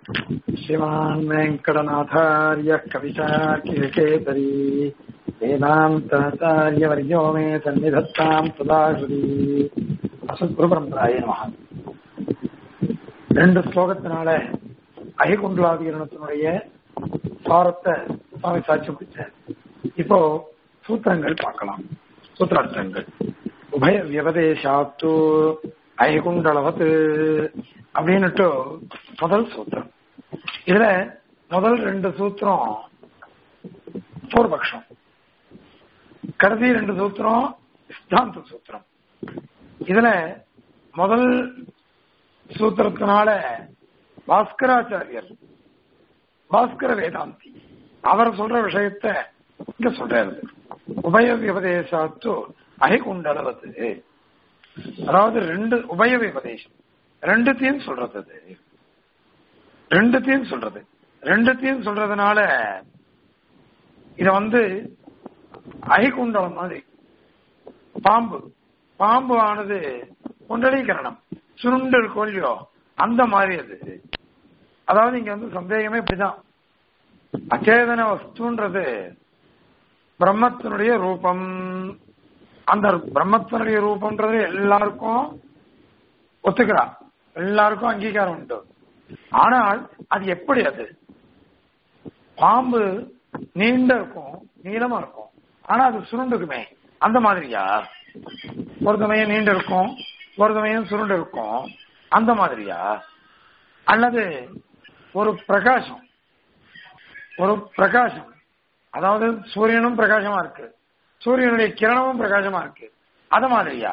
श्रीमान् वेङ्कटनाथार्यः कविशाकिकेसरी वेदान्ताचार्यवर्यो मे सन्निधत्ताम् सदाश्री அசத்குருபரம்பராய நமக ரெண்டு ஸ்லோகத்தினால அகிகுண்டலாதிகரணத்தினுடைய சாரத்தை சுவாமி சாட்சி பிடிச்சார் இப்போ சூத்திரங்கள் பார்க்கலாம் சூத்திரார்த்தங்கள் உபய வியபதேசாத்து அயகுண்டளவத்து அப்படின்னுட்டு முதல் சூத்திரம் இதுல முதல் ரெண்டு சூத்திரம் பூர்வபக்ஷம் கடைசி ரெண்டு சூத்திரம் சித்தாந்த சூத்திரம் இதுல முதல் சூத்திரத்தினால பாஸ்கராச்சாரியர் பாஸ்கர வேதாந்தி அவர் சொல்ற விஷயத்த இங்க சொல்றாரு உபய விபதேசாத்து அகைகுண்டளவது அதாவது ரெண்டு உபய விபதேசம் ரெண்டுத்தையும் சொல்றது அது ரெண்டுத்தையும் சொல்றது ரெண்டுத்தையும் சொல்றதுனால இத வந்து அகைகுண்டலம் மாதிரி பாம்பு பாம்பு ஆனது குண்டலீகரணம் சுருண்டு இருக்கும் இல்லையோ அந்த மாதிரி அது அதாவது இங்க வந்து சந்தேகமே இப்படிதான் அச்சேதன வஸ்துன்றது பிரம்மத்தினுடைய ரூபம் அந்த பிரம்மத்தினுடைய ரூபம்ன்றது எல்லாருக்கும் ஒத்துக்கிறா எல்லாருக்கும் அங்கீகாரம் உண்டு ஆனால் அது எப்படி அது பாம்பு நீண்ட இருக்கும் நீளமா இருக்கும் ஆனா அது சுருண்டுக்குமே அந்த மாதிரியா ஒரு சமயம் நீண்டு இருக்கும் ஒரு சமயம் சுருண்டு இருக்கும் அந்த மாதிரியா அல்லது ஒரு பிரகாசம் ஒரு பிரகாசம் அதாவது சூரியனும் பிரகாசமா இருக்கு சூரியனுடைய கிரணமும் பிரகாசமா இருக்கு அது மாதிரியா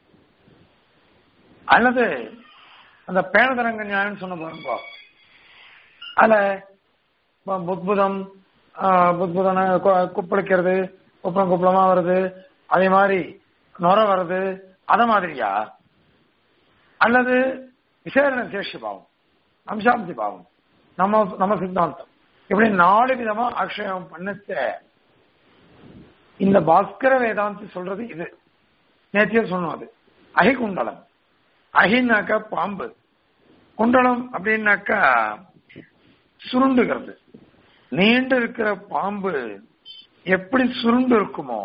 அல்லது அந்த பேனதரங்க நியாயம் சொன்ன பாருங்க அதுல புத்புதம் புத்புதன குப்பளிக்கிறது குப்பளம் குப்பளமா வருது அதே மாதிரி நுர வருது அத மாதிரியா அல்லது விசேரண சேஷ பாவம் அம்சாம்சி பாவம் நம்ம நம்ம சித்தாந்தம் இப்படி நாலு விதமா அக்ஷயம் பண்ணச்ச இந்த பாஸ்கர வேதாந்தி சொல்றது இது நேத்திய சொன்னோம் அது அகி குண்டலம் அகின்னாக்கா பாம்பு குண்டலம் அப்படின்னாக்கா சுருண்டுகிறது நீண்டு இருக்கிற பாம்பு எப்படி சுருண்டு இருக்குமோ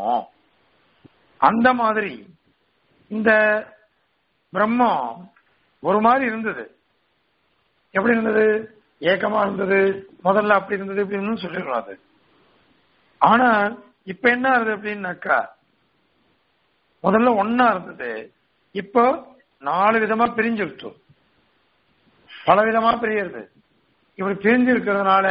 அந்த மாதிரி இந்த பிரம்மம் ஒரு மாதிரி இருந்தது எப்படி இருந்தது ஏக்கமா இருந்தது முதல்ல அப்படி இருந்தது இப்படின்னு சொல்லிடக்கூடாது ஆனா இப்ப என்ன ஆகுது அப்படின்னாக்கா முதல்ல ஒன்னா இருந்தது இப்போ நாலு விதமா பிரிஞ்சுட்டு பல விதமா பிரியுது இப்படி பிரிஞ்சு இருக்கிறதுனால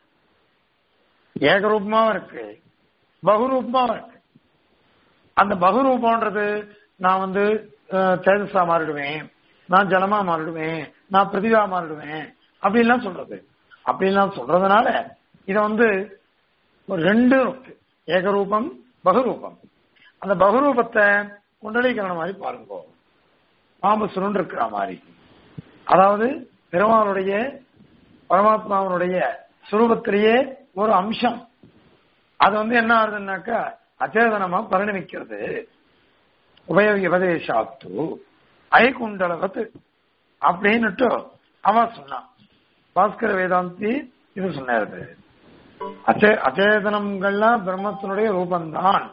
ஏகரூபமாவும் இருக்கு பகுரூபமாவும் இருக்கு அந்த பகுரூபம்ன்றது நான் வந்து தேஜஸா மாறிடுவேன் நான் ஜலமா மாறிடுவேன் நான் பிரதிவா மாறிடுவேன் அப்படின்லாம் சொல்றது அப்படின்லாம் சொல்றதுனால இத வந்து ஒரு ரெண்டு இருக்கு ஏகரூபம் பகுரூபம் அந்த பகுரூபத்தை குண்டலீகரணம் மாதிரி பாருங்க பாம்பு சுருண்டு இருக்கிற மாதிரி அதாவது பெருமானுடைய பரமாத்மாவனுடைய சுரூபத்திலேயே ஒரு அம்சம் அது வந்து என்ன ஆகுதுன்னாக்கா அச்சேதனமா பரிணமிக்கிறது உபய விபதேசாத்து ஐகுண்டலவத்து அப்படின்னுட்டு அவன் சொன்னான் பாஸ்கர வேதாந்தி இது சொன்னாரு அச்சே அச்சேதனங்கள்லாம் பிரம்மத்தினுடைய ரூபம்தான்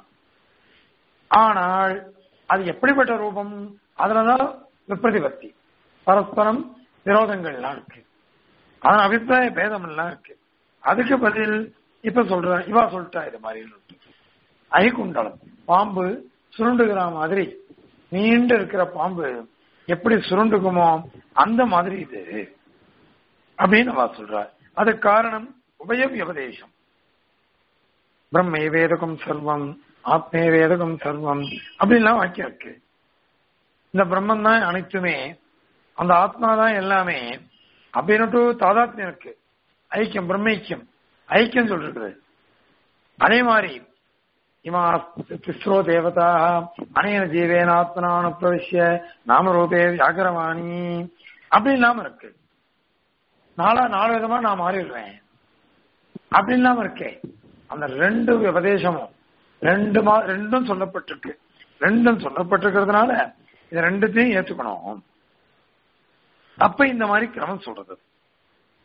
ஆனால் அது எப்படிப்பட்ட ரூபம் அதுலதான் விப்ரதிபத்தி பரஸ்பரம் விரோதங்கள்லாம் இருக்கு அதன் அபிப்பிராய பேதம் எல்லாம் இருக்கு அதுக்கு பதில் இப்ப சொல்ற இவா சொல்லிட்டா இது மாதிரி ஐகுண்டலம் பாம்பு சுருண்டுகிற மாதிரி நீண்டு இருக்கிற பாம்பு எப்படி சுருண்டுக்குமோ அந்த மாதிரி இது அப்படின்னு அவ சொல்றார் அது காரணம் உபய வியபதேசம் பிரம்மே வேதகம் சர்வம் ஆத்மே வேதகம் சர்வம் அப்படின்லாம் வாக்கியம் இருக்கு இந்த பிரம்மன் தான் அனைத்துமே அந்த ஆத்மா தான் எல்லாமே அப்படின்னுட்டு தாதாத்மியம் இருக்கு ஐக்கியம் பிரம்மைக்கியம் ஐக்கியம் சொல்றது அதே மாதிரி இமா திஸ்ரோ தேவதா அனையன ஜீவேன ஆத்மனான பிரவிஷ்ய நாமரூபே வியாகரவாணி அப்படி இல்லாம இருக்கு நாலா நாலு விதமா நான் மாறிடுவேன் அப்படி இல்லாம இருக்கேன் அந்த ரெண்டு உபதேசமும் ரெண்டு மா ரெண்டும் சொல்லப்பட்டிருக்கு ரெண்டும் சொல்லப்பட்டிருக்கிறதுனால இது ரெண்டுத்தையும் ஏத்துக்கணும் அப்ப இந்த மாதிரி கிரமம் சொல்றது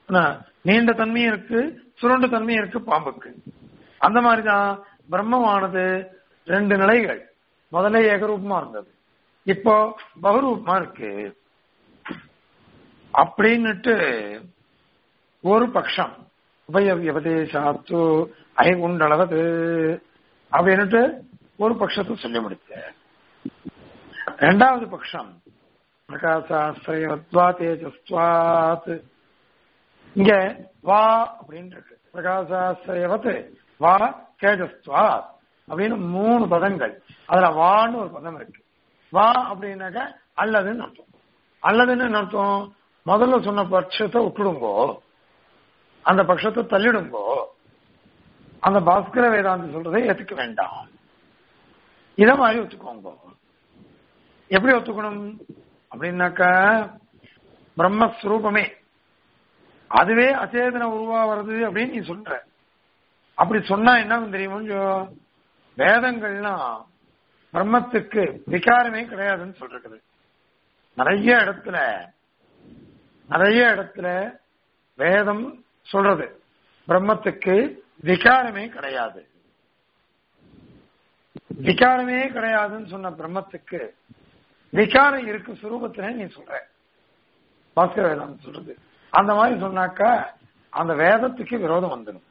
என்ன, நீண்ட தன்மையும் இருக்கு சுருண்ட தன்மையும் இருக்கு பாம்புக்கு அந்த மாதிரிதான் பிரம்மமானது ரெண்டு நிலைகள் முதல்ல ஏகரூபமா இருந்தது இப்போ பகுரூபமா இருக்கு அப்படின்னுட்டு ஒரு பட்சம் உபயவியபதேசாத்து ஐகுண்டளவது அப்படின்னுட்டு ஒரு பட்சத்தை சொல்லி முடிச்ச ரெண்டாவது பட்சம் பிரகாசாஸ்திரயத்வா தேஜஸ்வாத் இங்க வா அப்படின்னு இருக்கு பிரகாசாஸ்திரயவத் வா தேஜஸ்வா அப்படின்னு மூணு பதங்கள் அதுல வான்னு ஒரு பதம் இருக்கு வா அப்படின்னாக்க அல்லதுன்னு அர்த்தம் அல்லதுன்னு என்ன அர்த்தம் முதல்ல சொன்ன பட்சத்தை விட்டுடுங்கோ அந்த பட்சத்தை தள்ளிடுங்கோ அந்த பாஸ்கர வேதாந்தி சொல்றதை ஏத்துக்க வேண்டாம் இத மாதிரி ஒத்துக்கோங்க எப்படி ஒத்துக்கணும் அப்படின்னாக்க பிரம்மஸ்வரூபமே அதுவே அச்சேதன உருவா வருது அப்படின்னு நீ சொல்ற அப்படி சொன்னா என்ன தெரியுமோ வேதங்கள்லாம் பிரம்மத்துக்கு விகாரமே கிடையாதுன்னு சொல்றது நிறைய இடத்துல நிறைய இடத்துல வேதம் சொல்றது பிரம்மத்துக்கு விகாரமே கிடையாது விகாரமே கிடையாதுன்னு சொன்ன பிரம்மத்துக்கு விகாரம் இருக்கு சுரூபத்துல நீ சொல்ற பாஸ்கர வேதம் சொல்றது அந்த மாதிரி சொன்னாக்கா அந்த வேதத்துக்கு விரோதம் வந்துடும்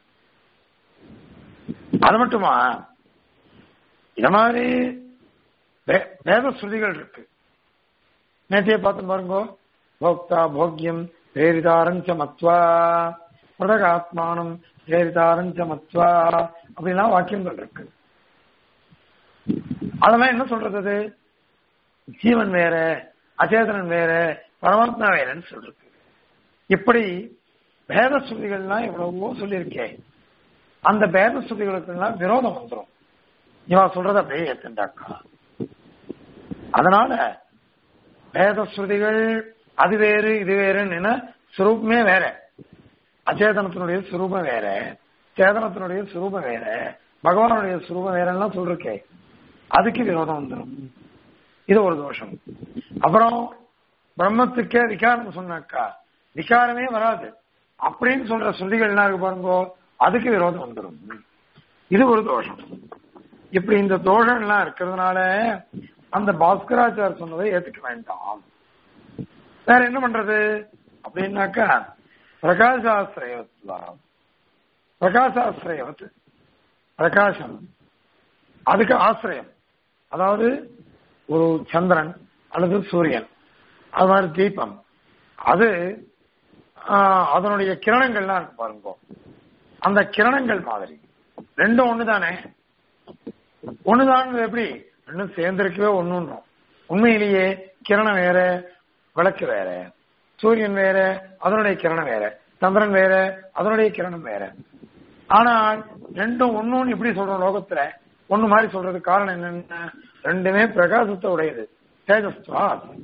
அது மட்டுமா இத மாதிரி வே- வேத ஸ்ருதிகள் இருக்கு நேற்றைய பார்த்து பாருங்க போக்தா போக்யம் பிரேரிதாரஞ்ச மத்வா பிரதகாத்மானம் பிரேரிதாரஞ்ச மத்வா அப்படிலாம் வாக்கியங்கள் இருக்கு அதெல்லாம் என்ன சொல்றது அது ஜீவன் வேற அச்சேதனன் வேற பரமாத்மா வேறன்னு சொல்றது இப்படி பேத ஸ்ருதிகள்லாம் எவ்வளவோ சொல்லியிருக்கேன் அந்த பேத ஸ்ருதிகளுக்கெல்லாம் விரோதம் வந்துடும் இவா சொல்றத அப்படியே ஏத்துண்டாக்கா அதனால வேத ஸ்ருதிகள் அது வேறு இது வேறுன்னு சுரூபமே வேற அச்சேதனத்தினுடைய சுரூபம் வேற சேதனத்தினுடைய சுரூபம் வேற பகவானுடைய சுரூபம் வேறெல்லாம் சொல்றக்கே அதுக்கு விரோதம் வந்துடும் இது ஒரு தோஷம் அப்புறம் பிரம்மத்துக்கே விகாரம் சொன்னாக்கா விகாரமே வராது அப்படின்னு சொல்ற ஸ்ருதிகள் என்ன இருக்கு பாருங்க அதுக்கு விரோதம் வந்துடும் இது ஒரு தோஷம் இப்படி இந்த தோஷம் எல்லாம் இருக்கிறதுனால அந்த பாஸ்கராச்சார் சொன்னதை ஏத்துக்க வேண்டாம் வேற என்ன பண்றது அப்படின்னாக்கா பிரகாசாஸ்திரயத்வா பிரகாசாஸ்திரயவத் பிரகாசம் அதுக்கு ஆசிரியம் அதாவது ஒரு சந்திரன் அல்லது சூரியன் அது மாதிரி தீபம் அது ஆஹ், அதனுடைய கிரணங்கள்லாம் இருக்கு பாருங்க அந்த கிரணங்கள் மாதிரி ரெண்டும் ஒண்ணுதானே ஒண்ணுதான் எப்படி ரெண்டும் சேர்ந்திருக்கவே ஒண்ணுன்றோம் உண்மையிலேயே கிரணம் வேற விளக்கு வேற சூரியன் வேற அதனுடைய கிரணம் வேற சந்திரன் வேற அதனுடைய கிரணம் வேற ஆனால் ரெண்டும் ஒண்ணுன்னு எப்படி சொல்றோம் லோகத்துல ஒண்ணு மாதிரி சொல்றதுக்கு காரணம் என்னன்னா ரெண்டுமே பிரகாசத்தை உடையது தேஜஸ்வா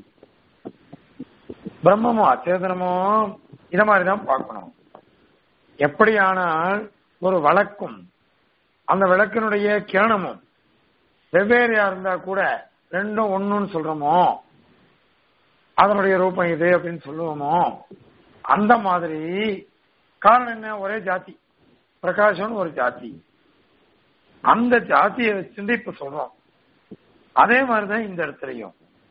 பிரம்மமோ அச்சேதனமோ இத மாதிரிதான் பார்க்கணும் எப்படியானால் ஒரு வழக்கும் அந்த விளக்கினுடைய கிரணமும் வெவ்வேறையா இருந்தா கூட ரெண்டும் ஒண்ணுன்னு சொல்றோமோ அதனுடைய ரூபம் இது அப்படின்னு சொல்லுவோமோ அந்த மாதிரி காரணம் என்ன ஒரே ஜாதி பிரகாஷம்னு ஒரு ஜாதி அந்த ஜாதியை வச்சுட்டு இப்ப சொல்றோம் அதே மாதிரிதான் இந்த இடத்துலயும்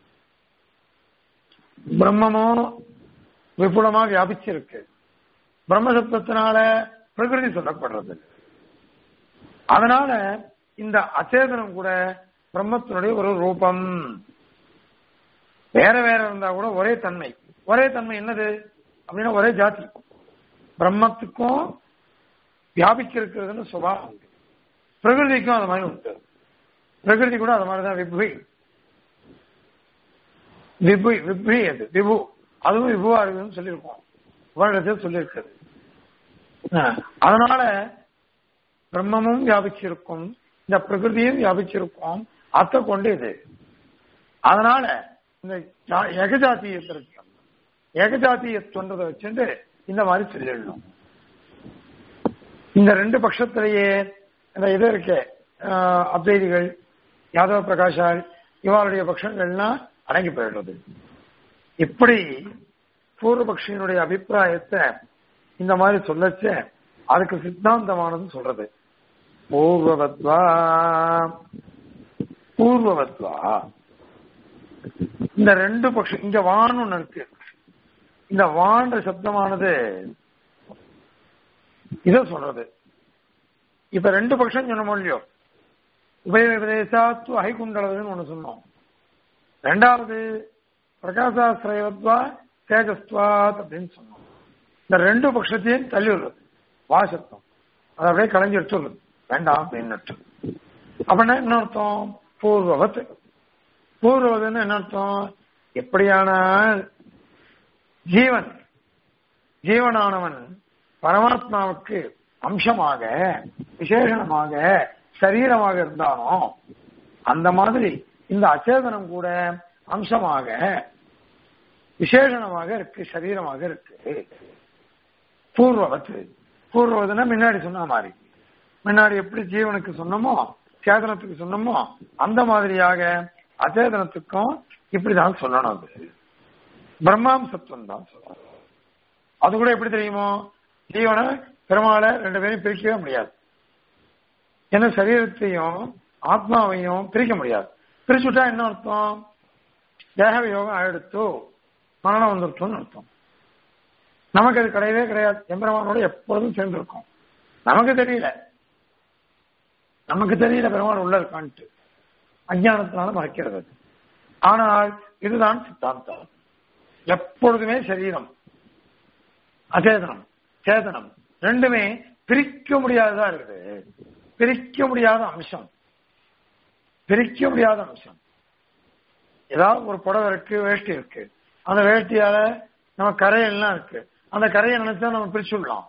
பிரம்மமும் விபுலமா வியாபிச்சிருக்கு பிரம்மசப்தத்தினால பிரகிருதி சொல்லப்படுறது அதனால இந்த அச்சேதனம் கூட பிரம்மத்தினுடைய ஒரு ரூபம் வேற வேற இருந்தா கூட ஒரே தன்மை ஒரே தன்மை என்னது அப்படின்னா ஒரே ஜாதி பிரம்மத்துக்கும் வியாபிக்க இருக்கிறதுன்னு சுபாவம் உண்டு பிரகிருதிக்கும் அது மாதிரி உண்டு பிரகிருதி கூட அது மாதிரிதான் விபுவி விபு விபுவி அது விபு அதுவும் விபுவா இருக்குதுன்னு சொல்லியிருக்கோம் வருடத்தில் சொல்லியிருக்கிறது ஆஹ், அதனால பிரம்மமும் வியாபிச்சிருக்கும் இந்த பிரகிருதியும் வியாபிச்சிருக்கும் அத்தை கொண்டு இது அதனால இந்த ஜா- ஏகஜாத்தியத்திற்கு ஏகஜாத்தியத்துவன்றதை வச்சுட்டு இந்த மாதிரி சொல்லிடணும் இந்த ரெண்டு பட்சத்திலேயே இந்த இது இருக்கே ஆஹ், அத்வைதிகள் யாதவ பிரகாஷால் இவருடைய பட்சங்கள்லாம் அடங்கி போயிடுறது இப்படி பூர்வபக்ஷியினுடைய அபிப்பிராயத்தை இந்த மாதிரி சொல்லச்ச அதுக்கு சித்தாந்தமானது சொல்றது பூர்வவத்வா பூர்வவத்வா இந்த ரெண்டு பட்சம் இங்க வான் ஒண்ணு இருக்கு இந்த வான்ற சப்தமானது இத சொல்றது இப்ப ரெண்டு பட்சம் சொன்னோம் இல்லையோ உபய விபதேசாத்து ஐகுண்டளவுன்னு ஒண்ணு சொன்னோம் ரெண்டாவது பிரகாசாசிரயவத்வா தேஜஸ்வாத் அப்படின்னு சொன்னோம் இந்த ரெண்டு பட்சத்தையும் தள்ளி விடுறது வாசத்தம் அதை அப்படியே கலைஞ்சு எடுத்துடுறது வேண்டாம் அப்படின்னு அப்படின்னா என்ன அர்த்தம் பூர்வவத் பூர்வவதுன்னு என்ன அர்த்தம் எப்படியான ஜீவன் ஜீவனானவன் பரமாத்மாவுக்கு அம்சமாக விசேஷணமாக சரீரமாக இருந்தானோ அந்த மாதிரி இந்த அச்சேதனம் கூட அம்சமாக விசேஷணமாக இருக்கு சரீரமாக இருக்கு பூர்வவத்து பூர்வவதுன்னா முன்னாடி சொன்ன மாதிரி முன்னாடி எப்படி ஜீவனுக்கு சொன்னோமோ சேதனத்துக்கு சொன்னோமோ அந்த மாதிரியாக அச்சேதனத்துக்கும் இப்படிதான் சொல்லணும் அது பிரம்மாம்சத்துவம் தான் சொல்லணும் அது கூட எப்படி தெரியுமோ ஜீவனை பெருமாளை ரெண்டு பேரையும் பிரிக்கவே முடியாது ஏன்னா சரீரத்தையும் ஆத்மாவையும் பிரிக்க முடியாது பிரிச்சுட்டா என்ன அர்த்தம் தேக யோகம் ஆயிடுத்து மரணம் வந்துருத்தோம்னு அர்த்தம் நமக்கு அது கிடையவே கிடையாது எம்பெருமானோட எப்பொழுதும் சேர்ந்திருக்கும் நமக்கு தெரியல நமக்கு தெரியல பெருமாள் உள்ள இருக்கான்ட்டு அஜானத்தினால மறைக்கிறது அது. ஆனால் இதுதான் சித்தாந்தம் எப்பொழுதுமே சரீரம் அச்சேதனம் சேதனம் ரெண்டுமே பிரிக்க முடியாததா இருக்குது பிரிக்க முடியாத அம்சம் பிரிக்க முடியாத அம்சம் ஏதாவது ஒரு புடவை இருக்கு வேஷ்டி இருக்கு அந்த வேஷ்டியால நம்ம கரையெல்லாம் இருக்கு அந்த கரையை நினைச்சா நம்ம பிரிச்சு விடலாம்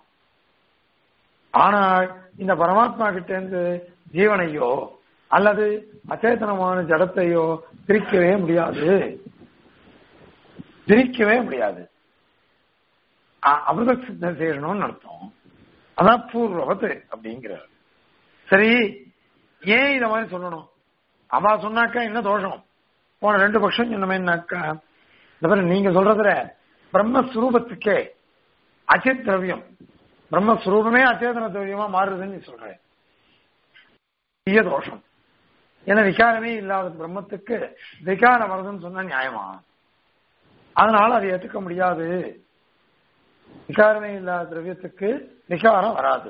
ஆனால் இந்த பரமாத்மா கிட்ட இருந்து ஜீவனையோ அல்லது அச்சேதனமான ஜடத்தையோ பிரிக்கவே முடியாது பிரிக்கவே முடியாது அ- அமிர்த சித்தம் செய்யணும்னு அர்த்தம் அதான் பூர்வவத்து அப்படிங்கிறார் சரி ஏன் இத மாதிரி சொல்லணும் அவா சொன்னாக்கா என்ன தோஷம் போன ரெண்டு பட்சம் சொன்னமேனாக்கா இந்த மாதிரி நீங்க சொல்றதுல பிரம்மஸ்வரூபத்துக்கே அச்சித் திரவியம் பிரம்மஸ்வரூபமே அச்சேதன திரவியமா மாறுதுன்னு நீ சொல்ற பெரிய தோஷம் ஏன்னா விகாரமே இல்லாத பிரம்மத்துக்கு விகாரம் வருதுன்னு சொன்னா நியாயமா அதனால அதை ஏத்துக்க முடியாது விகாரமே இல்லாத திரவியத்துக்கு விகாரம் வராது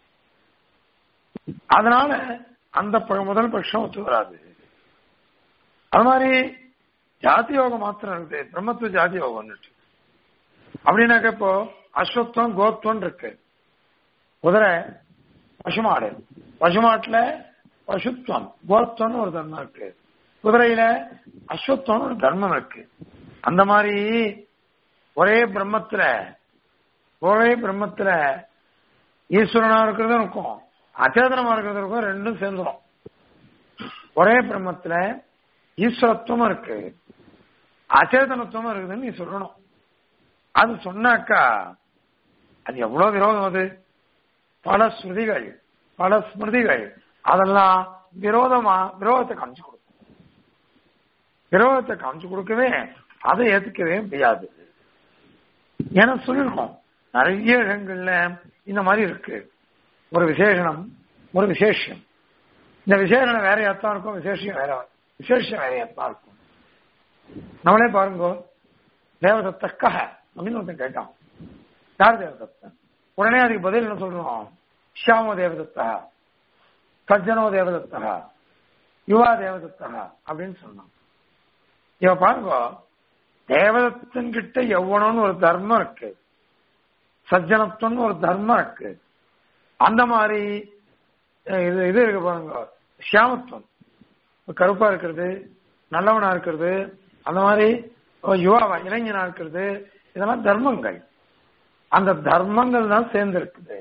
அதனால அந்த ப- முதல் பட்சம் ஒத்து வராது அது மாதிரி ஜாதி யோகம் மாத்திரம் இருக்குது பிரம்மத்துவ ஜாதி யோகம் அப்படின்னாக்க இப்போ அஸ்வத்தம் கோத்வம் இருக்கு குதிரை பசுமாடு பசுமாட்டுல பசுத்வம் கோத்வம்னு ஒரு தர்மம் இருக்கு குதிரையில அஸ்வத்வம்னு ஒரு தர்மம் இருக்கு அந்த மாதிரி ஒரே பிரம்மத்துல ஒரே பிரம்மத்துல ஈஸ்வரனா இருக்கிறதும் இருக்கும் அச்சேதனமா இருக்கிறதும் இருக்கும் ரெண்டும் சேர்ந்துடும் ஒரே பிரம்மத்துல ஈஸ்வரத்துவமும் இருக்கு அச்சேதனத்துவமும் இருக்குதுன்னு நீ சொல்லணும் அது சொன்னாக்கா அது எவ்வளவு விரோதம் அது பல ஸ்ருதிகள் பல ஸ்மிருதிகள் அதெல்லாம் விரோதமா விரோதத்தை காமிச்சு கொடுக்கும் விரோதத்தை காமிச்சு கொடுக்கவே அதை ஏத்துக்கவே முடியாது ஏன்னா சொல்லிருக்கோம் நிறைய இடங்கள்ல இந்த மாதிரி இருக்கு ஒரு விசேஷனம் ஒரு விசேஷம் இந்த விசேஷனம் வேற எத்தான் இருக்கும் விசேஷம் வேற விசேஷம் வேற எத்தான் இருக்கும் நம்மளே பாருங்க தேவதத்த கஹ அப்படின்னு ஒருத்தன் கேட்டான் யார் தேவதத்தன் உடனே அதுக்கு பதில் என்ன சொல்றோம் ஷியாமோ தேவதத்தா சஜ்ஜனோ தேவதத்தா யுவா தேவதத்தா அப்படின்னு சொன்னான் இவ பாருங்க தேவதத்தன் கிட்ட எவ்வளோன்னு ஒரு தர்மம் இருக்கு சஜ்ஜனத்துவம்னு ஒரு தர்மம் இருக்கு அந்த மாதிரி அஹ், இது இது இருக்கு பாருங்க சியாமத்துவம் கருப்பா இருக்கிறது நல்லவனா இருக்கிறது அந்த மாதிரி ஒரு யுவாவா இளைஞனா இருக்கிறது இதெல்லாம் தர்மங்கள் அந்த தர்மங்கள் தான் சேர்ந்து இருக்குது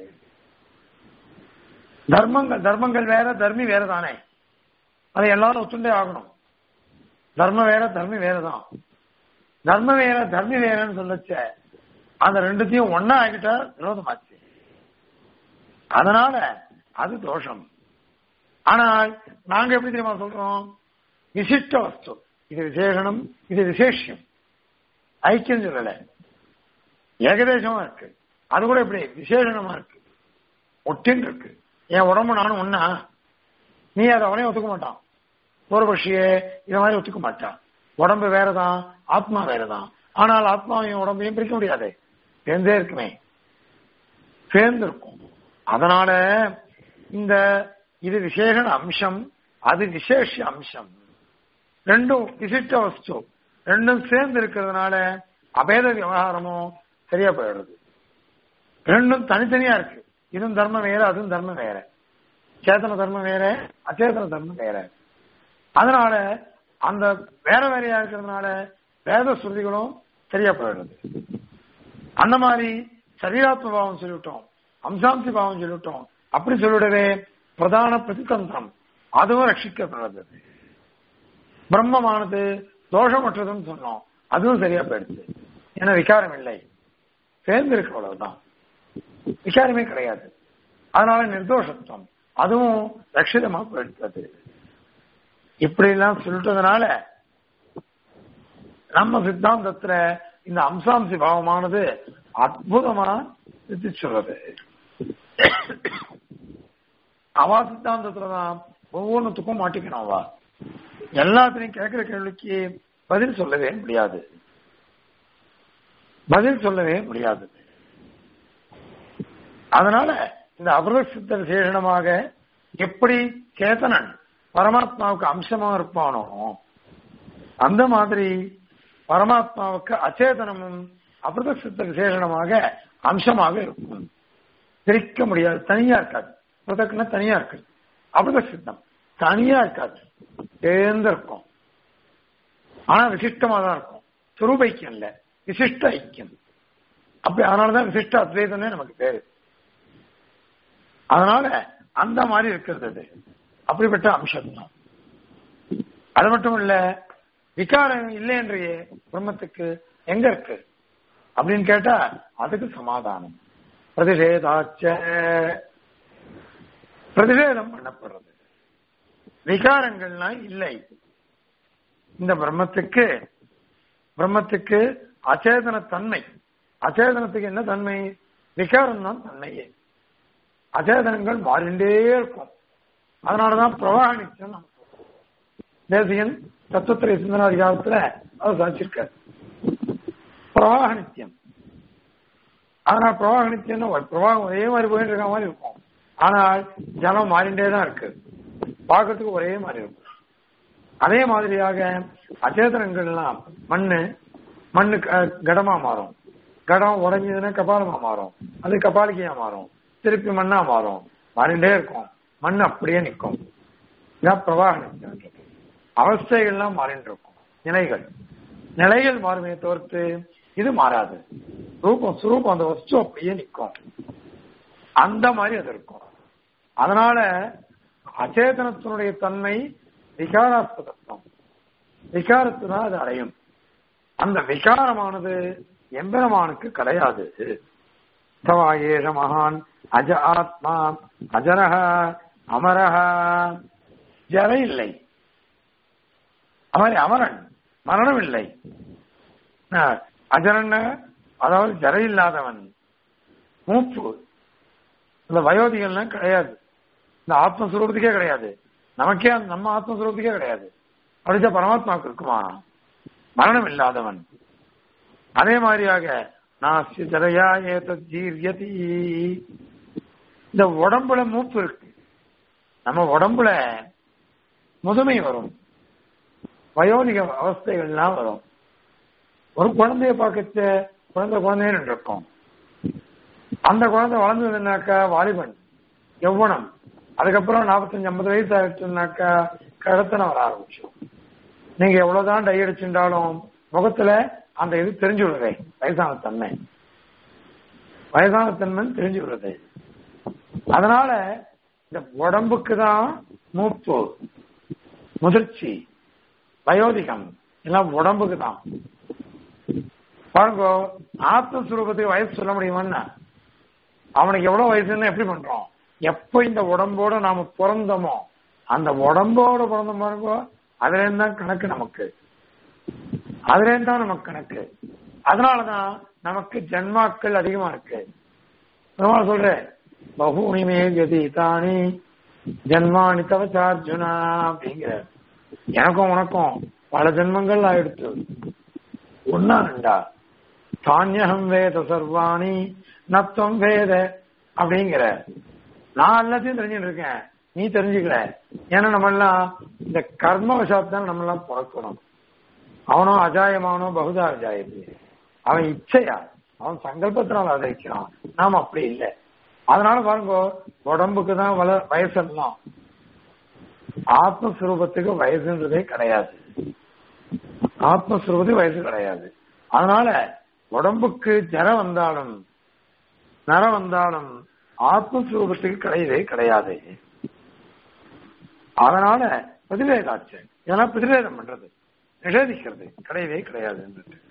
தர்மங்கள் தர்மங்கள் வேற தர்மி வேற தானே அதை எல்லாரும் ஒத்துண்டே ஆகணும் தர்மம் வேற தர்மி வேறதான் தர்மம் வேற தர்மி வேறன்னு சொல்லச்ச அந்த ரெண்டுத்தையும் ஒன்னா ஆகிட்டா விரோதமாச்சு அதனால அது தோஷம் ஆனால் நாங்க எப்படி தெரியுமா சொல்றோம் விசிஷ்ட வஸ்து இது விசேஷனம் இது விசேஷம் ஐக்கியம் சொல்லல ஏகதேசமா இருக்கு அது கூட இப்படி விசேஷமா இருக்கு ஒட்டின்னு இருக்கு என் உடம்பு நானும் ஒன்னா நீ அதை அவனே ஒத்துக்க மாட்டான் பூர்வபக்ஷியே இத மாதிரி ஒத்துக்க மாட்டான் உடம்பு வேறதான் ஆத்மா வேறதான் ஆனால் ஆத்மாவையும் உடம்பையும் பிரிக்க முடியாது சேர்ந்தே இருக்குமே சேர்ந்து இருக்கும் அதனால இந்த இது விசேஷ அம்சம் அது விசேஷ அம்சம் ரெண்டும் விசிஷ்ட வஸ்து ரெண்டும் சேர்ந்து இருக்கிறதுனால அபேத விவகாரமும் சரியா போயிடுறது ரெண்டும் தனித்தனியா இருக்கு இதுவும் தர்மம் வேற அதுவும் தர்மம் வேற சேத்தன தர்மம் வேற அச்சேதன தர்மம் வேற அதனால அந்த வேற வேறையா இருக்கிறதுனால வேத ஸ்ருதிகளும் சரியா போயிடுறது அந்த மாதிரி சரீராத்ம பாவம் சொல்லிவிட்டோம் அம்சாம்சி பாவம் சொல்லிவிட்டோம் அப்படி சொல்லிடவே பிரதான பிரதிதந்திரம் அதுவும் ரட்சிக்கப்படுறது பிரம்மமானது தோஷமற்றதுன்னு சொன்னோம் அதுவும் சரியா போயிடுச்சு ஏன்னா விகாரம் இல்லை சேர்ந்து இருக்கு அவ்வளவுதான் விகாரமே கிடையாது அதனால நிர்தோஷத்துவம் அதுவும் ரட்சிதமா போயிடுறது இப்படி எல்லாம் சொல்லிட்டதுனால நம்ம சித்தாந்தத்துல இந்த அம்சாம்சி பாவமானது அற்புதமா சித்தி சொல்றது அவா சித்தாந்தத்துலதான் ஒவ்வொன்றுத்துக்கும் மாட்டிக்கணும் அவா எல்லாத்திலையும் கேட்கிற கேள்விக்கு பதில் சொல்லவே முடியாது பதில் சொல்லவே முடியாது அதனால இந்த அபிரத சித்த விசேஷனமாக எப்படி சேத்தனன் பரமாத்மாவுக்கு அம்சமா இருப்பானோ அந்த மாதிரி பரமாத்மாவுக்கு அச்சேதனமும் அபிரத சித்த விசேஷனமாக அம்சமாக இருக்கும் பிரிக்க முடியாது தனியா இருக்காது பிரதக்குன்னா தனியா இருக்கு அபிரத சித்தம் தனியா இருக்காது சேர்ந்து இருக்கும் ஆனா விசிஷ்டமா தான் இருக்கும் சுரூப ஐக்கியம் இல்ல விசிஷ்ட ஐக்கியம் அப்படி அதனாலதான் விசிஷ்ட அத்வைதமே நமக்கு பேரு அதனால அந்த மாதிரி இருக்கிறது அது அப்படிப்பட்ட அம்சம் தான் அது மட்டும் இல்ல விகாரம் இல்லைன்றையே பிரம்மத்துக்கு எங்க இருக்கு அப்படின்னு கேட்டா அதுக்கு சமாதானம் பிரதிஷேதாச்ச பிரதிஷேதம் பண்ணப்படுறது விகாரங்கள்லாம் இல்லை இந்த பிரம்மத்துக்கு பிரம்மத்துக்கு அச்சேதன தன்மை அச்சேதனத்துக்கு என்ன தன்மை விகாரம் தான் தன்மையே அச்சேதனங்கள் மாறிண்டே இருக்கும் அதனாலதான் பிரவாக நிச்சயம் நம்ம சொல்றோம். தேசியன் தத்துவத்திரை சிந்தனாதிகாரத்துல அவர் சாதிச்சிருக்காரு பிரவாக நித்தியம் அதனால பிரவாக நித்தியம் பிரவாகம் ஒரே மாதிரி போயிட்டு இருக்க மாதிரி இருக்கும் ஆனால் ஜலம் மாறிண்டே தான் இருக்கு பார்க்கறதுக்கு ஒரே மாதிரி இருக்கும் அதே மாதிரியாக அச்சேதனங்கள்லாம் மண்ணு மண்ணு க- கடமா மாறும் கடம் உடைஞ்சதுன்னா கபாலமா மாறும் அது கபாலிக்கையா மாறும் திருப்பி மண்ணா மாறும் மாறிண்டே இருக்கும் மண் அப்படியே நிற்கும் இதான் பிரவாக நித்தியம் அவஸ்தைகள்லாம் மாறிட்டு இருக்கும் நிலைகள் நிலைகள் மாறுமே தவிர்த்து இது மாறாது ரூபம் சுரூபம் அந்த வஸ்து அப்படியே நிற்கும் அந்த மாதிரி அது இருக்கும் அதனால அச்சேதனத்தினுடைய தன்மை விகாராஸ்பதத்துவம் விகாரத்துதான் அது அடையும் அந்த விகாரமானது எம்பெருமானுக்கு கிடையாது சவாயேஷ மகான் அஜ ஆத்மா அஜரஹ அமரஹ ஜர இல்லை அவன் அமரன் மரணம் இல்லை அஹ், அஜரன் அதாவது ஜர இல்லாதவன் மூப்பு இந்த வயோதிகள்லாம் கிடையாது இந்த ஆத்மஸ்வரூபத்துக்கே கிடையாது நமக்கே அந்த- நம்ம ஆத்மஸ்வரூபத்துக்கே கிடையாது அப்படிச்சா பரமாத்மாவுக்கு இருக்குமா மரணம் இல்லாதவன் அதே மாதிரியாக நாஸ்தி ஜரையா ஏத ஜீரியதி இந்த உடம்புல மூப்பு இருக்கு நம்ம உடம்புல முதுமை வரும் வயோதிக அவஸ்தைகள்லாம் வரும் ஒரு குழந்தைய பார்க்கச்ச குழந்தை குழந்தைன்னு இருக்கும் அந்த குழந்தை வளர்ந்ததுனாக்கா வாலிபன் யௌவனம் அதுக்கப்புறம் நாற்பத்தஞ்சு ஐம்பது வயசு ஆயிடுச்சுனாக்கா கடத்தனை வர ஆரம்பிச்சிடும் நீங்க எவ்வளவுதான் டை அடிச்சுட்டாலும் முகத்துல அந்த இது தெரிஞ்சு விடுறதே வயசான தன்மை வயசான தன்மை தெரிஞ்சு விடுறது அதனால இந்த உடம்புக்கு தான் மூப்பு முதிர்ச்சி வயோதிகம் எல்லாம் உடம்புக்கு தான் பாருங்க ஆத்மஸ்வரூபத்துக்கு வயசு சொல்ல முடியுமான்னா அவனுக்கு எவ்வளவு வயசுன்னு எப்படி பண்றோம் எப்ப இந்த உடம்போட நாம பிறந்தோமோ அந்த உடம்போட பிறந்த பாருங்க அதுல இருந்து தான் கணக்கு நமக்கு அதுல இருந்து தான் நமக்கு கணக்கு அதனாலதான் நமக்கு ஜன்மாக்கள் அதிகமா இருக்கு பெருமாள் சொல்றேன் பகூனி மே தானி ஜன்மானி தவச்சார்ஜுனா அப்படிங்கிற எனக்கும் உனக்கும் பல ஜென்மங்கள் ஆயிடுத்து ஒன்னா ரெண்டா தானியகம் வேத சர்வாணி நத்தம் வேத அப்படிங்கிற நான் எல்லாத்தையும் தெரிஞ்சுட்டு இருக்கேன் நீ தெரிஞ்சுக்கல ஏன்னா நம்ம எல்லாம் இந்த கர்ம வசாத்தான் நம்ம எல்லாம் பிறக்கணும் அவனும் அஜாயமானோ பகுதா அஜாயது அவன் இச்சையா அவன் சங்கல்பத்தினால் அதைக்கிறான் நாம அப்படி இல்லை அதனால பாருங்க உடம்புக்கு தான் வள வயசெல்லாம் ஆத்மஸ்வரூபத்துக்கு வயசுன்றதே கிடையாது ஆத்மஸ்வரூபத்துக்கு வயசு கிடையாது அதனால உடம்புக்கு ஜரம் வந்தாலும் நரம் வந்தாலும் ஆத்மஸ்வரூபத்துக்கு கிடையவே கிடையாது அதனால பிரதிவேதாச்சு இதெல்லாம் பிரதிவேதம் பண்றது நிஷேதிக்கிறது கிடையவே கிடையாது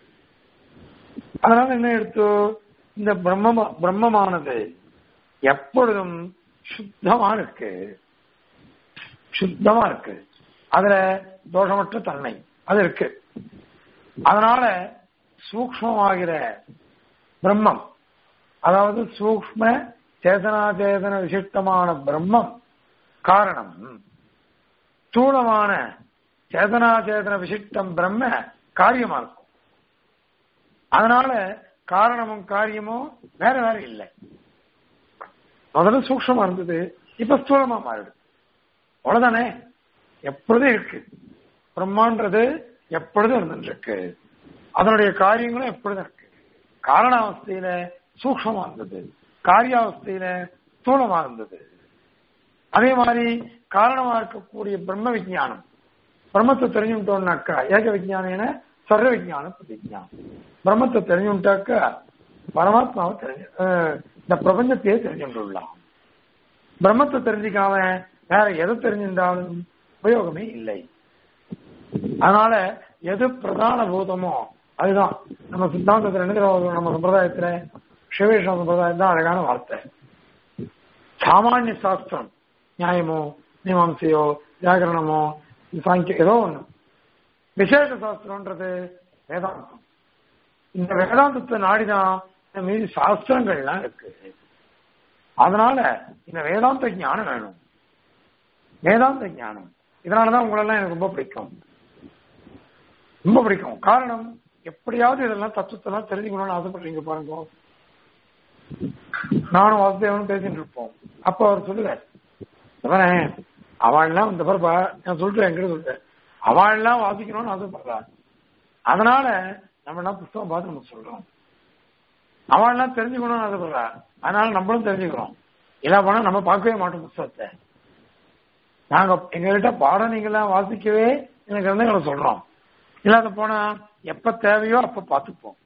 அதனால என்ன எடுத்தோ இந்த பிரம்ம பிரம்மமானது எப்பொழுதும் சுத்தமா இருக்கு சுத்தமா இருக்கு அதுல தோஷமற்ற தன்மை அது இருக்கு அதனால சூக்மமாகிற பிரம்மம் அதாவது சூக்ம சேதனாச்சேதன விசிஷ்டமான பிரம்மம் காரணம் ஸ்தூலமான சேதனாச்சேதன விசிஷ்டம் பிரம்ம காரியமா இருக்கும் அதனால காரணமும் காரியமும் வேற வேற இல்லை முதல்ல சூக்ஷமா இருந்தது இப்ப ஸ்தூலமா மாறிடுது அவ்வளவுதானே எப்பொழுதும் இருக்கு பிரம்மான்றது எப்பொழுதும் இருந்துருக்கு அதனுடைய காரியங்களும் எப்பொழுதும் இருக்கு காரணாவஸ்தையில சூக்ஷமா இருந்தது காரியாவஸ்தையில ஸ்தூலமா இருந்தது அதே மாதிரி காரணமா இருக்கக்கூடிய பிரம்ம விஜயானம் பிரம்மத்தை தெரிஞ்சுட்டோம்னாக்கா ஏக விஜயானம் என சர்வ விஜயானம் விஜயானம் பிரம்மத்தை தெரிஞ்சுட்டாக்கா பரமாத்மாவை தெரிஞ்சு இந்த பிரபஞ்சத்தையே தெரிஞ்சுட்டுலாம் பிரம்மத்தை தெரிஞ்சுக்காம வேற எதை தெரிஞ்சிருந்தாலும் உபயோகமே இல்லை அதனால எது பிரதான பூதமோ அதுதான் நம்ம சித்தாந்தத்தில் என்ன நம்ம சம்பிரதாயத்துல சிவவேஷ சம்பிரதாயம் தான் அழகான வார்த்தை சாமானிய சாஸ்திரம் நியாயமோ மீமாம்சையோ வியாகரணமோ சாங்கியம் ஏதோ ஒண்ணு விசேஷ சாஸ்திரம்ன்றது வேதாந்தம் இந்த வேதாந்தத்தை நாடிதான் மீதி சாஸ்திரங்கள்லாம் இருக்கு அதனால இந்த வேதாந்த ஞானம் வேணும் வேதாந்த ஞானம் இதனாலதான் உங்களெல்லாம் எனக்கு ரொம்ப பிடிக்கும் ரொம்ப பிடிக்கும் காரணம் எப்படியாவது இதெல்லாம் தத்துவத்தெல்லாம் தெரிஞ்சுக்கணும்னு ஆசைப்படுறீங்க பாருங்க நானும் வாசுதேவனும் பேசிட்டு இருப்போம் அப்ப அவர் சொல்லுவார் அவனே அவள்லாம் இந்த பரப்பா நான் சொல்றேன் எங்கிட்ட சொல்றேன் அவள்லாம் வாசிக்கணும்னு ஆசைப்படுறா அதனால நம்ம எல்லாம் புத்தகம் பார்த்து நம்ம சொல்றோம் அவள்லாம் தெரிஞ்சுக்கணும்னு ஆசைப்படுறா அதனால நம்மளும் தெரிஞ்சுக்கிறோம் இல்ல போனா நம்ம பார்க்கவே மாட்டோம் புத்தகத்தை நாங்க எங்ககிட்ட பாடம் நீங்கெல்லாம் வாசிக்கவே எனக்கு இருந்தங்களை சொல்றோம் இல்லாத போனா எப்ப தேவையோ அப்ப பார்த்துப்போம்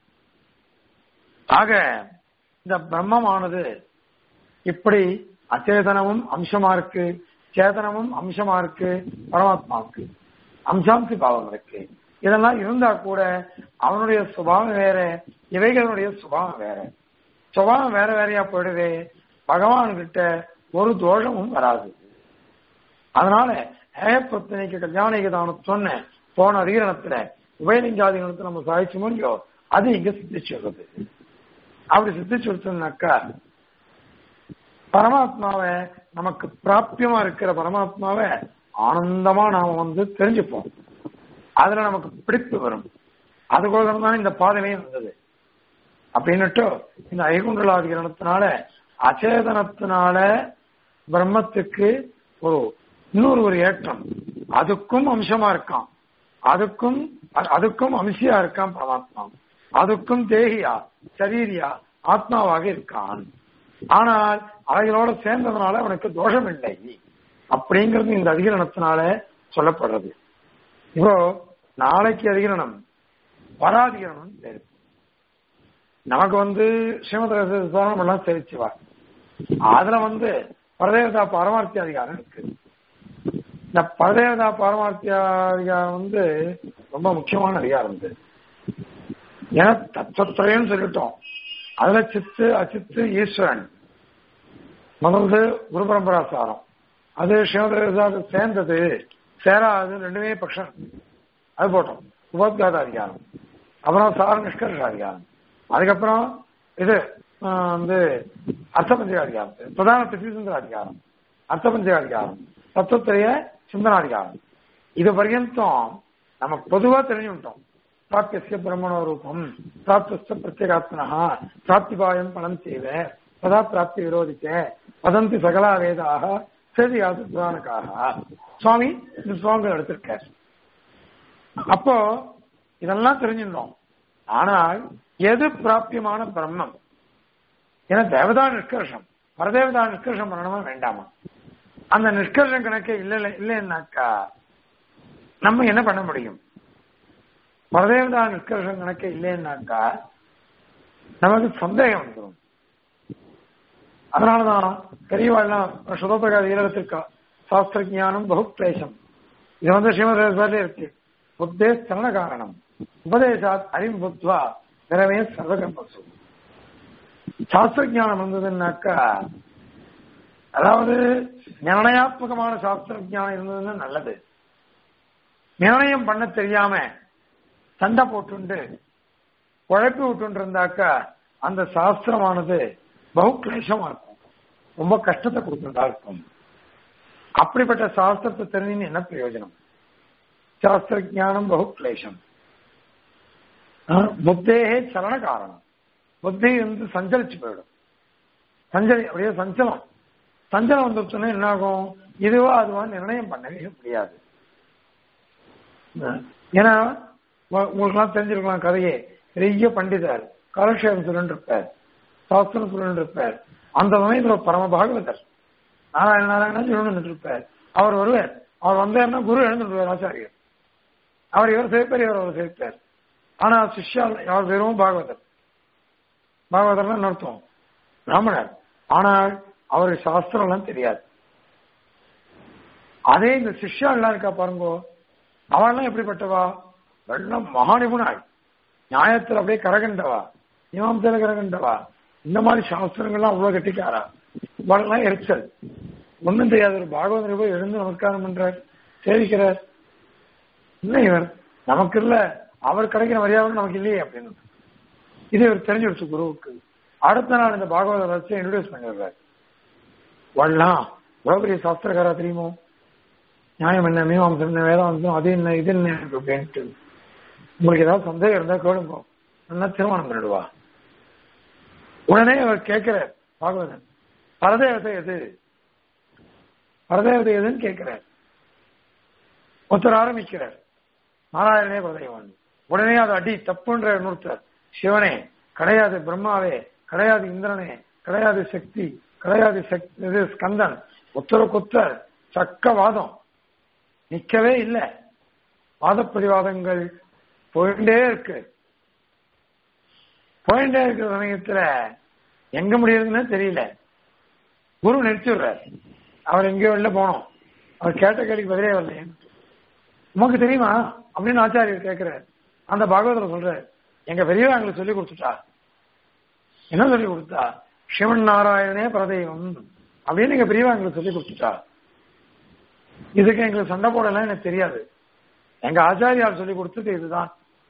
ஆக இந்த பிரம்மமானது இப்படி அச்சேதனமும் அம்சமா இருக்கு சேதனமும் அம்சமா இருக்கு பரமாத்மாவுக்கு அம்சாம்சி பாவம் இருக்கு இதெல்லாம் இருந்தா கூட அவனுடைய சுபாவம் வேற இவைகளுடைய சுபாவம் வேற சுபாவம் வேற வேறையா போயிடுது பகவான் கிட்ட ஒரு தோஷமும் வராது அதனால ஏகப்பத்தனைக்கு கல்யாணிக தான சொன்ன போன அதிகரணத்துல உபயலிங்காதிகரணத்தை நம்ம சாதிச்சு முடியும் அது இங்க சித்திச்சு வருது அப்படி சித்திச்சு கொடுத்தோம்னாக்கா பரமாத்மாவை நமக்கு பிராபியமா இருக்கிற பரமாத்மாவை ஆனந்தமா நாம வந்து தெரிஞ்சுப்போம் அதுல நமக்கு பிடிப்பு வரும் அதுக்கோசரம் தான் இந்த பாதையிலையும் வந்தது அப்படின்னுட்டு இந்த ஐகுண்டலாதிகரணத்தினால அச்சேதனத்தினால பிரம்மத்துக்கு ஒரு இன்னொரு ஒரு ஏற்றம் அதுக்கும் அம்சமா இருக்கான் அதுக்கும் அதுக்கும் அம்சியா இருக்கான் பரமாத்மா அதுக்கும் தேகியா சரீரியா ஆத்மாவாக இருக்கான் ஆனால் அவைகளோட சேர்ந்ததுனால அவனுக்கு தோஷம் இல்லை அப்படிங்கிறது இந்த அதிகரணத்தினால சொல்லப்படுறது இப்போ நாளைக்கு அதிகரணம் பராதிகரணம் பேரு நமக்கு வந்து ஸ்ரீமத் எல்லாம் தெரிச்சுவா அதுல வந்து பரதேவதா பாரமார்த்திய அதிகாரம் இருக்கு இந்த பரதேவதா பாரமார்த்திய அதிகாரம் வந்து ரொம்ப முக்கியமான அதிகாரம் இது ஏன்னா தத்துவத்திரையும் சொல்லிட்டோம் அதுல சித்து அச்சித்து ஈஸ்வரன் முதல்ல குரு பரம்பரா சாரம் அது ஸ்ரீமத் சேர்ந்தது சேராது ரெண்டுமே பட்சம் அது போட்டோம் உபோத்காத அதிகாரம் அப்புறம் சார நிஷ்கர்ஷ அதிகாரம் அதுக்கப்புறம் இது வந்து அர்த்த பஞ்சகாதிகாரம் பிரதான பிரதிசுந்தராதிகாரம் அர்த்த பஞ்சகாதிகாரம் தத்துவத்திரைய சிந்தனாதிகாரம் இது பர்யந்தம் நம்ம பொதுவா தெரிஞ்சுட்டோம் பிராப்திய பிரம்மணோ ரூபம் பிராப்திய பிரத்யேகாத்மனா பிராப்திபாயம் பணம் செய்வ பதா பிராப்தி விரோதிக்க வதந்தி சகலா வேதாக செய்தியாது புராணக்காக சுவாமி இந்த சுவாமிகள் எடுத்திருக்கார் அப்போ இதெல்லாம் தெரிஞ்சிருந்தோம் ஆனால் எது பிராப்தியமான பிரம்மம் ஏன்னா தேவதா நிஷ்கர்ஷம் பரதேவதா நிஷ்கர்ஷம் பண்ணணுமா வேண்டாமா அந்த நிஷ்கர்ஷம் கணக்கே இல்ல இல்லைன்னாக்கா நம்ம என்ன பண்ண முடியும் பரதேவதா நிஷ்கர்ஷம் கணக்கே இல்லைன்னாக்கா நமக்கு சந்தேகம் வந்துடும் அதனாலதான் பெரியவாள்லாம் சுதப்பிரகாத ஈரகத்திற்கா சாஸ்திர ஜானம் பகு கிளேசம் இது வந்து ஸ்ரீமத் இருக்கு புத்தே சரண காரணம் உபதேசாத் அறிவு புத்வா நிறவே சர்வகர்மசு சாஸ்திர ஜானம் வந்ததுன்னாக்கா அதாவது நிர்ணயாத்மகமான சாஸ்திர ஜானம் இருந்ததுன்னா நல்லது நிர்ணயம் பண்ண தெரியாம சண்டை போட்டுண்டு குழப்பி விட்டு இருந்தாக்கா அந்த சாஸ்திரமானது பகு கிளேசமா இருக்கும் ரொம்ப கஷ்டத்தை கொடுக்கிறதா இருக்கும் அப்படிப்பட்ட சாஸ்திரத்தை தெரிஞ்சுன்னு என்ன பிரயோஜனம் சாஸ்திர ஜானம் பகு கிளேசம் புத்தேகே சலன காரணம் புத்தி வந்து சஞ்சலிச்சு போயிடும் சஞ்சலி அப்படியே சஞ்சலம் சஞ்சலம் வந்துச்சுன்னா என்ன ஆகும் இதுவா அதுவா நிர்ணயம் பண்ணவே முடியாது ஏன்னா உங்களுக்குலாம் தெரிஞ்சிருக்கலாம் கதையே பெரிய பண்டிதர் காலக்ஷேபம் சொல்லிட்டு இருப்பார் சாஸ்திரம் சொல்லிட்டு இருப்பார் அந்த சமயத்துல பரம பாகவதர் நாராயண நாராயணன் சொல்லிட்டு இருப்பார் அவர் வருவார் அவர் வந்தாருன்னா குரு எழுந்துருவார் ஆச்சாரியர் அவர் இவர் சேர்ப்பார் இவர் அவர் சேர்ப்பார் ஆனா சிஷ்யா அவர் வெறும் பாகவதர் பாகவதர்னா அர்த்தம் பிராமணர் ஆனால் அவருக்கு சாஸ்திரம் எல்லாம் தெரியாது அதே இந்த சிஷ்யா எல்லாம் இருக்கா பாருங்க அவெல்லாம் எப்படிப்பட்டவா வெள்ளம் மகாநிபுணாள் நியாயத்தில் அப்படியே கரகண்டவா இமாமத்தில் கரகண்டவா இந்த மாதிரி சாஸ்திரங்கள்லாம் அவ்வளவு கட்டிக்காரா இவெல்லாம் எரிச்சல் ஒன்றும் தெரியாத ஒரு பாகவதர் போய் எழுந்து நமஸ்காரம் பண்றார் சேவிக்கிறார் இல்லை இவர் நமக்கு இல்ல அவர் கிடைக்கிற மரியாதை நமக்கு இல்லையே அப்படின்னு இது இவர் தெரிஞ்சிடுச்சு குருவுக்கு அடுத்த நாள் இந்த பாகவத ரசியை இன்ட்ரோடியூஸ் பண்ணிடுறாரு வரலாம் எவ்வளவு பெரிய சாஸ்திரக்காரா தெரியுமோ நியாயம் என்ன மீமாம்சம் என்ன வேதாந்தம் அது என்ன இது என்ன அப்படின்ட்டு உங்களுக்கு ஏதாவது சந்தேகம் இருந்தா கேளுங்க நல்லா திருமணம் பண்ணிடுவா உடனே அவர் கேட்கிறார் பாகவதன் பரதேவதை எது பரதேவதை எதுன்னு கேட்கிறார் ஒருத்தர் ஆரம்பிக்கிறார் நாராயணனே பரதேவன் உடனே அது அடி தப்புன்ற நூற்றார் சிவனே கிடையாது பிரம்மாவே கிடையாது இந்திரனே கிடையாது சக்தி கிடையாது சக்தி இது ஸ்கந்தன் ஒத்தருக்கு ஒத்தர் சக்க வாதம் நிக்கவே இல்லை வாதப்பிரதிவாதங்கள் போயிட்டே இருக்கு போயிட்டே இருக்கிற சமயத்துல எங்க முடியுதுன்னு தெரியல குரு நிறுத்திடுறார் அவர் எங்கேயோ வெளில போனோம் அவர் கேட்ட கேள்விக்கு பதிலே வரல உமக்கு தெரியுமா அப்படின்னு ஆச்சாரியர் கேட்கிறார் அந்த பாகவதர் சொல்றாரு எங்க பெரியவா எங்களுக்கு சொல்லி கொடுத்துட்டா என்ன சொல்லி கொடுத்தா சிவன் நாராயணனே பிரதெய்வம் அப்படின்னு எங்க பெரியவா எங்களுக்கு சொல்லி கொடுத்துட்டா இதுக்கு எங்களுக்கு சண்டை போடலாம் எனக்கு தெரியாது எங்க ஆச்சாரியார் சொல்லி கொடுத்தது இதுதான்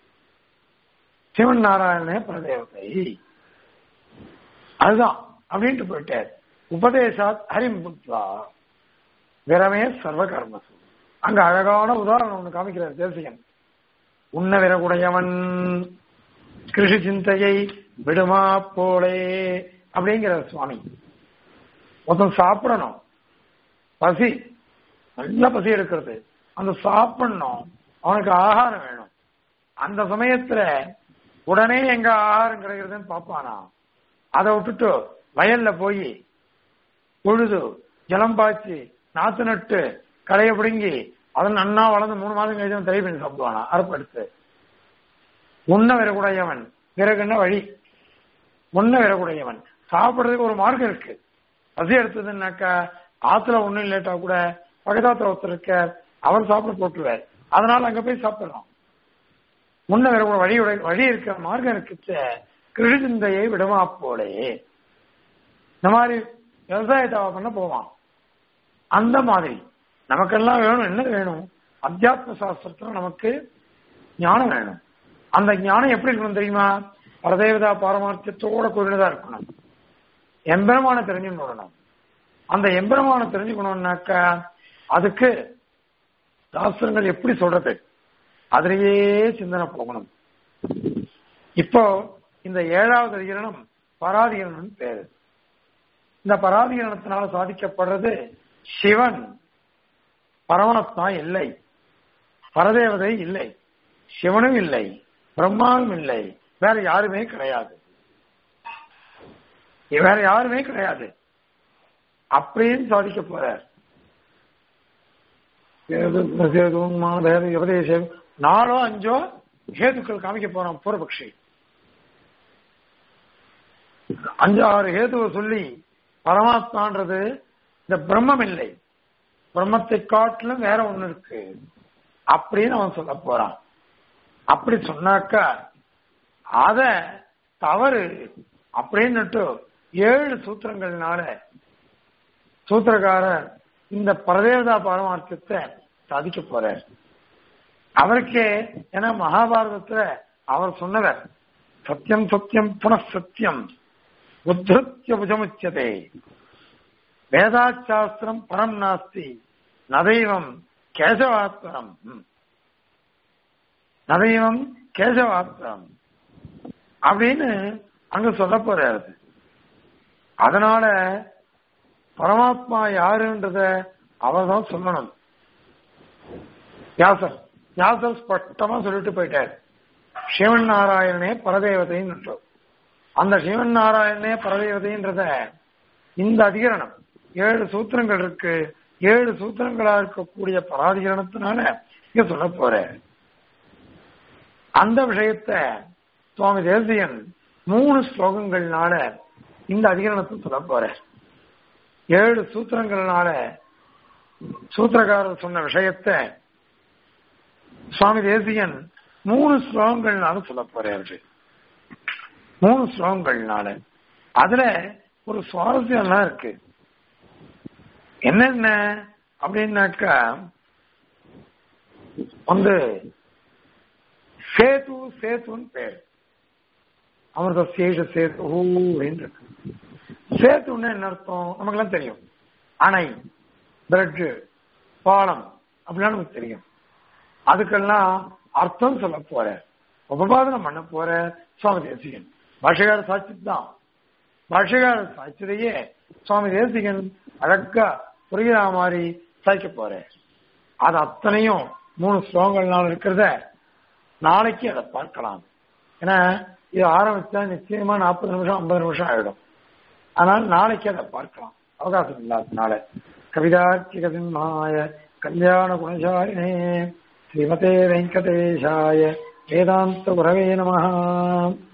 சிவன் நாராயணனே பிரதேவத்தை அதுதான் அப்படின்ட்டு போயிட்டார் உபதேசாத் ஹரிம் புத்வா விரமே சர்வ கர்மசு அங்க அழகான உதாரணம் ஒண்ணு காமிக்கிறார் தேசிகன் உண்ண விரகுடையவன் கிருஷி சிந்தையை விடுமா போலே அப்படிங்கிற சுவாமி மொத்தம் சாப்பிடணும் பசி நல்ல பசி எடுக்கிறது அந்த சாப்பிடணும் அவனுக்கு ஆகாரம் வேணும் அந்த சமயத்துல உடனே எங்க ஆகாரம் கிடைக்கிறதுன்னு பார்ப்பானா அதை விட்டுட்டு வயல்ல போய் பொழுது ஜலம் பாய்ச்சி நாத்து நட்டு களைய பிடுங்கி அதன் நன்னா வளர்ந்து மூணு மாதம் கழிச்சு தலை பண்ணி சாப்பிடுவானா அறுப்படுத்து உண்ண விறகுடையவன் விறகுன்னா வழி உண்ண விறகுடையவன் சாப்பிடுறதுக்கு ஒரு மார்க்கம் இருக்கு பசி எடுத்ததுன்னாக்கா ஆத்துல ஒண்ணும் இல்லாட்டா கூட பக்கத்தாத்துல ஒருத்தர் இருக்க அவர் சாப்பிட போட்டுருவார் அதனால அங்க போய் சாப்பிடலாம் முன்ன வேற ஒரு வழியுடைய வழி இருக்கிற மார்க்கம் இருக்கு கிருஷி சிந்தையை விடுமா போலே இந்த மாதிரி விவசாயத்தை பண்ண போவான் அந்த மாதிரி நமக்கெல்லாம் வேணும் என்ன வேணும் அத்தியாத்ம சாஸ்திரத்துல நமக்கு ஞானம் வேணும் அந்த ஞானம் எப்படி இருக்கணும் தெரியுமா பரதேவதா பாரமார்த்தியத்தோட கூடினதா இருக்கணும் எம்பெருமான தெரிஞ்சுக்கணும் அந்த எம்பெருமான தெரிஞ்சுக்கணும்னாக்கா அதுக்கு சாஸ்திரங்கள் எப்படி சொல்றது அதிலேயே சிந்தனை போகணும் இப்போ இந்த ஏழாவது அதிகரணம் பராதிகரணம் பேரு இந்த பராதிகரணத்தினால சாதிக்கப்படுறது சிவன் பரமாத்மா இல்லை பரதேவதை இல்லை சிவனும் இல்லை பிரம்மாவும் இல்லை வேற யாருமே கிடையாது வேற யாருமே கிடையாது அப்படின்னு சாதிக்க போறார் உபதேசம் நாலோ அஞ்சோ ஹேதுக்கள் காமிக்க போறான் பூர்வபக்ஷி அஞ்சு ஆறு ஹேதுவை சொல்லி பரமாத்மான்றது இந்த பிரம்மம் இல்லை பிரம்மத்தை காட்டிலும் வேற ஒண்ணு இருக்கு அப்படின்னு அவன் சொல்ல போறான் அப்படி சொன்னாக்கா அத தவறு அப்படின்னுட்டு ஏழு சூத்திரங்கள்னால சூத்திரக்காரர் இந்த பரதேவதா பாரமார்த்தத்தை சாதிக்க போறார் அவருக்கே ஏன்னா மகாபாரதத்துல அவர் சொன்னவர் சத்தியம் சத்தியம் புன சத்தியம் உத்ருத்திய புஜமுச்சதே வேதாச்சாஸ்திரம் பரம் நாஸ்தி நதைவம் கேசவாத்மரம் நதைவம் கேசவாத்மரம் அப்படின்னு அங்க சொல்ல போறாரு அதனால பரமாத்மா யாருன்றத அவர் தான் சொல்லணும் வியாசர் வியாசர் ஸ்பஷ்டமா சொல்லிட்டு போயிட்டார் சிவன் நாராயணனே பரதேவதைன்னு அந்த சிவன் நாராயணனே பரதேவதைன்றத இந்த அதிகரணம் ஏழு சூத்திரங்கள் இருக்கு ஏழு சூத்திரங்களா இருக்கக்கூடிய பராதிகரணத்தினால இங்க சொல்ல போற அந்த விஷயத்த சுவாமி தேசியன் மூணு ஸ்லோகங்கள்னால இந்த அதிகரணத்தை சொல்ல போற ஏழு சூத்திரங்கள்னால சூத்திரக்காரர் சொன்ன விஷயத்த சுவாமி தேசியன் மூணு ஸ்லோகங்கள்னால சொல்ல போறாரு மூணு ஸ்லோகங்கள்னால அதுல ஒரு சுவாரஸ்யம்லாம் இருக்கு என்னென்ன அப்படின்னாக்கா வந்து சேது சேத்துன்னு பேர் அமிர்த சேஷ சேது அப்படின்னு இருக்கு சேத்துன்னு என்ன அர்த்தம் நமக்கெல்லாம் தெரியும் அணை பிரெட் பாலம் அப்படிலாம் நமக்கு தெரியும் அதுக்கெல்லாம் அர்த்தம் சொல்ல போற உபபாதனம் பண்ண போற சுவாமி தேசிகன் பாஷகார சாட்சி தான் பாஷகார சாட்சியதையே சுவாமி தேசிகன் அழகா புரிகிற மாதிரி சாய்க்க போற அது அத்தனையும் மூணு ஸ்லோகங்கள்னால இருக்கிறத நாளைக்கு அதை பார்க்கலாம் ஏன்னா இது ஆரம்பிச்சா நிச்சயமா நாற்பது நிமிஷம் ஐம்பது நிமிஷம் ஆயிடும் ஆனால் நாளைக்கு அதை பார்க்கலாம் அவகாசம் இல்லாதனால கவிதார்த்திக சிம்மாய கல்யாண குணசாலினே ஸ்ரீமதே வெங்கடேஷாய வேதாந்த குரவே நம